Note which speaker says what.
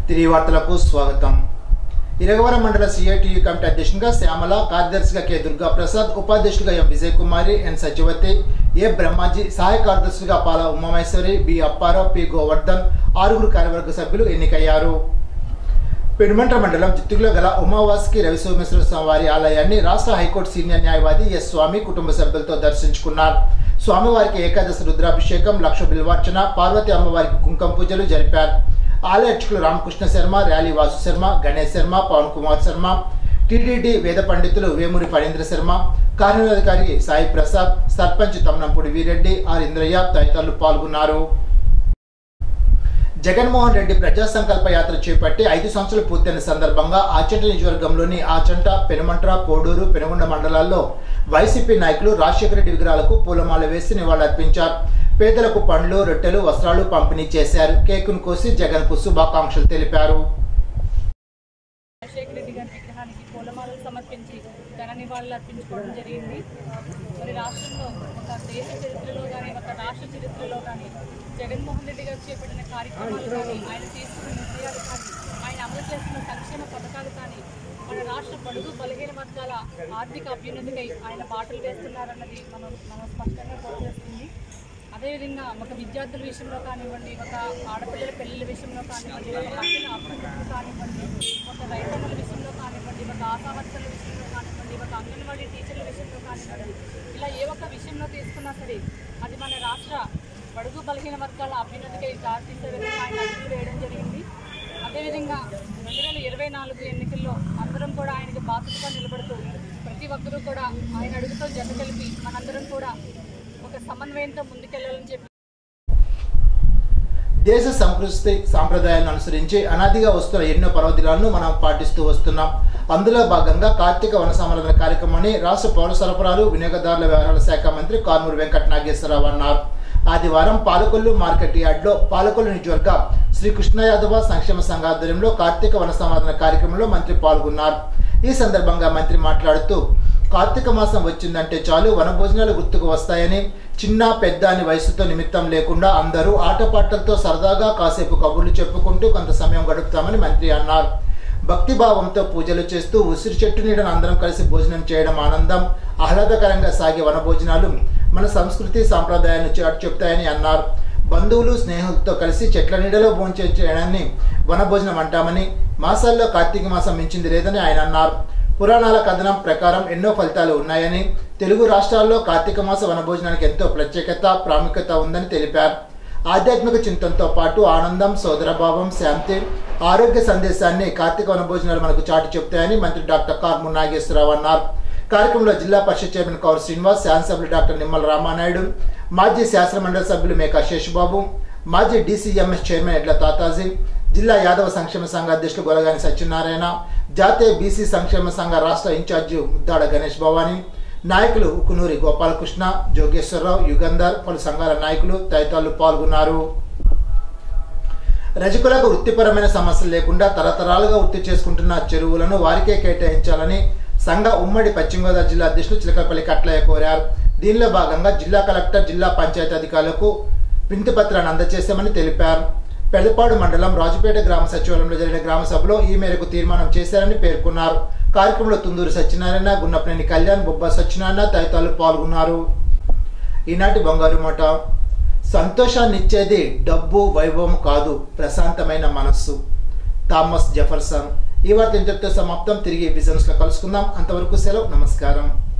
Speaker 1: తిరిగి వార్తలకు స్వాగతం ఇరగవరం మండల సిఐటియు కమిటీ అధ్యక్షునిగా శ్యామల కార్యదర్శిగా కె దుర్గా ప్రసాద్ ఉపాధ్యక్షులుగా ఎం విజయ్ కుమారి ఎన్ సత్యవతి ఏ బ్రహ్మాజీ సహాయ కార్యదర్శులుగా పాల ఉమామేశ్వరి బి అప్పారావు పి గోవర్ధన్ ఆరుగురు కార్యవర్గ సభ్యులు ఎన్నికయ్యారు పెనుమంట్ర మండలం చిత్తూరులో గల ఉమావాస్కి రవి సోమేశ్వర స్వామి వారి ఆలయాన్ని రాష్ట్ర హైకోర్టు సీనియర్ న్యాయవాది ఎస్ స్వామి కుటుంబ సభ్యులతో దర్శించుకున్నారు స్వామివారికి ఏకాదశి రుద్రాభిషేకం లక్ష బిల్వార్చన పార్వతి అమ్మవారికి కుంకుమ పూజలు జరిపారు ఆలయ అర్చకులు రామకృష్ణ శర్మ ర్యాలీ వాసు శర్మ గణేష్ శర్మ పవన్ కుమార్ శర్మ టీడీడీ వేద పండితులు వేమూరి ఫణీంద్ర శర్మ కార్యనిర్వాహకారి సాయి ప్రసాద్ సర్పంచ్ తమ్నంపూడి వీరెడ్డి ఆర్ ఇంద్రయ్య తదితరులు పాల్గొన్నారు జగన్మోహన్ రెడ్డి ప్రజా సంకల్ప యాత్ర చేపట్టి ఐదు సంవత్సరాలు పూర్తయిన సందర్భంగా ఆచంట నియోజకవర్గంలోని ఆచంట పెనుమంట్ర కోడూరు పెనుగొండ మండలాల్లో వైసీపీ నాయకులు రాజశేఖర రెడ్డి విగ్రహాలకు పూలమాల వేసి నివాళులర్పించారు పేదలకు పండ్లు రొట్టెలు వస్త్రాలు పంపిణీ చేశారు కేకును కోసి జగన్కు శుభాకాంక్షలు తెలిపారు
Speaker 2: రాజశేఖర రెడ్డి గారి విగ్రహానికి పూలమాలలు సమర్పించి ఘన నివాళులు అర్పించుకోవడం జరిగింది మరి రాష్ట్రంలో ఒక దేశ చరిత్రలో కానీ ఒక రాష్ట్ర చరిత్రలో కానీ జగన్మోహన్ రెడ్డి గారు చేపట్టిన కార్యక్రమాలు కానీ ఆయన తీసుకున్న నిర్ణయాలు కానీ ఆయన అమలు చేస్తున్న సంక్షేమ పథకాలు కానీ మన రాష్ట్ర బడుగు బలహీన వర్గాల ఆర్థిక అభ్యున్నతికై ఆయన బాటలు వేస్తున్నారన్నది మనం మనం స్పష్టంగా గుర్తిస్తుంది అదేవిధంగా ఒక విద్యార్థుల విషయంలో కానివ్వండి ఒక ఆడపిల్లల పెళ్లిళ్ళ విషయంలో కానివ్వండి ఒక మహిళల అభివృద్ధి కానివ్వండి ఒక రైతన్నల విషయంలో కానివ్వండి ఒక ఆశావర్తల విషయంలో కానివ్వండి ఒక అంగన్వాడీ టీచర్ల విషయంలో కానివ్వండి ఇలా ఏ ఒక్క విషయంలో తీసుకున్నా సరే అది మన రాష్ట్ర బడుగు బలహీన వర్గాల అభ్యున్నతికై దారితీసే విధంగా ఆయన అడుగులు వేయడం జరిగింది అదేవిధంగా రెండు వేల ఇరవై నాలుగు ఎన్నికల్లో అందరం కూడా ఆయనకి బాధ్యతగా నిలబడుతూ ప్రతి ఒక్కరూ కూడా ఆయన అడుగుతో జత కలిపి మనందరం కూడా ఒక సమన్వయంతో ముందుకెళ్లాలని చెప్పి
Speaker 1: దేశ సంస్కృతి సాంప్రదాయాలను అనుసరించి అనాదిగా వస్తున్న ఎన్నో పర్వదినాలను మనం పాటిస్తూ వస్తున్నాం అందులో భాగంగా కార్తీక వన సంవర్ధన కార్యక్రమాన్ని రాష్ట్ర పౌర సరఫరాలు వినియోగదారుల వ్యవహారాల శాఖ మంత్రి కారుమూరి వెంకట నాగేశ్వరరావు అన్నారు ఆదివారం పాలకొల్లు మార్కెట్ యార్డ్లో పాలకొల్లు నియోజకవర్గ శ్రీ కృష్ణ యాదవ సంక్షేమ సంఘ ఆధ్వర్యంలో కార్తీక వన సంవర్ధన కార్యక్రమంలో మంత్రి పాల్గొన్నారు ఈ సందర్భంగా మంత్రి మాట్లాడుతూ కార్తీక మాసం వచ్చిందంటే చాలు వనభోజనాలు గుర్తుకు వస్తాయని చిన్న పెద్ద అని వయసుతో నిమిత్తం లేకుండా అందరూ ఆటపాటలతో సరదాగా కాసేపు కబుర్లు చెప్పుకుంటూ కొంత సమయం గడుపుతామని మంత్రి అన్నారు భక్తి భావంతో పూజలు చేస్తూ ఉసిరి చెట్టు నీడను అందరం కలిసి భోజనం చేయడం ఆనందం ఆహ్లాదకరంగా సాగే వనభోజనాలు మన సంస్కృతి సాంప్రదాయాన్ని చాటు చెప్తాయని అన్నారు బంధువులు స్నేహితులతో కలిసి చెట్ల నీడలో భోంచే చేయడాన్ని వనభోజనం అంటామని మాసాల్లో కార్తీక మాసం మించింది లేదని ఆయన అన్నారు పురాణాల కథనం ప్రకారం ఎన్నో ఫలితాలు ఉన్నాయని తెలుగు రాష్ట్రాల్లో కార్తీక మాస వనభోజనానికి ఎంతో ప్రత్యేకత ప్రాముఖ్యత ఉందని తెలిపారు ఆధ్యాత్మిక చింతనతో పాటు ఆనందం సోదరభావం శాంతి ఆరోగ్య సందేశాన్ని కార్తీక వనభోజనాలు మనకు చాటి చెప్తాయని మంత్రి డాక్టర్ కార్ము నాగేశ్వరరావు అన్నారు కార్యక్రమంలో జిల్లా పరిషత్ చైర్మన్ కౌర్ శ్రీనివాస్ శాసనసభ్యులు డాక్టర్ నిమ్మల రామానాయుడు మాజీ శాసనమండలి సభ్యులు మేకా శేషబాబు మాజీ డీసీఎంఎస్ చైర్మన్ ఎడ్ల తాతాజీ జిల్లా యాదవ సంక్షేమ సంఘ అధ్యక్షులు గొలగాని సత్యనారాయణ జాతీయ బీసీ సంక్షేమ సంఘ రాష్ట్ర ఇన్ఛార్జి ఉద్దాడ గణేష్ భవాని నాయకులు ఉకునూరి గోపాలకృష్ణ జోగేశ్వరరావు యుగంధర్ పలు సంఘాల నాయకులు తదితరులు పాల్గొన్నారు రజకులకు వృత్తిపరమైన సమస్యలు లేకుండా తరతరాలుగా వృత్తి చేసుకుంటున్న చెరువులను వారికే కేటాయించాలని సంఘ ఉమ్మడి పశ్చిమ గోదావరి జిల్లా అధ్యక్షులు చిలకపల్లి కట్లయ్య కోరారు దీనిలో భాగంగా జిల్లా కలెక్టర్ జిల్లా పంచాయతీ అధికారులకు వినతి పత్రాన్ని అందజేశామని తెలిపారు పెదపాడు మండలం రాజుపేట గ్రామ సచివాలయంలో జరిగిన గ్రామ సభలో ఈ మేరకు తీర్మానం చేశారని పేర్కొన్నారు కార్యక్రమంలో తుందూరు సత్యనారాయణ గున్నపనేని కళ్యాణ్ బొబ్బ సత్యనారాయణ తదితరులు పాల్గొన్నారు ఈనాటి బంగారు మూట సంతోషాన్నిచ్చేది డబ్బు వైభవం కాదు ప్రశాంతమైన మనస్సు థామస్ జెఫర్సన్ ఈ వార్త ఇంతటితో సమాప్తం తిరిగి విజన్స్ లో కలుసుకుందాం అంతవరకు సెలవు నమస్కారం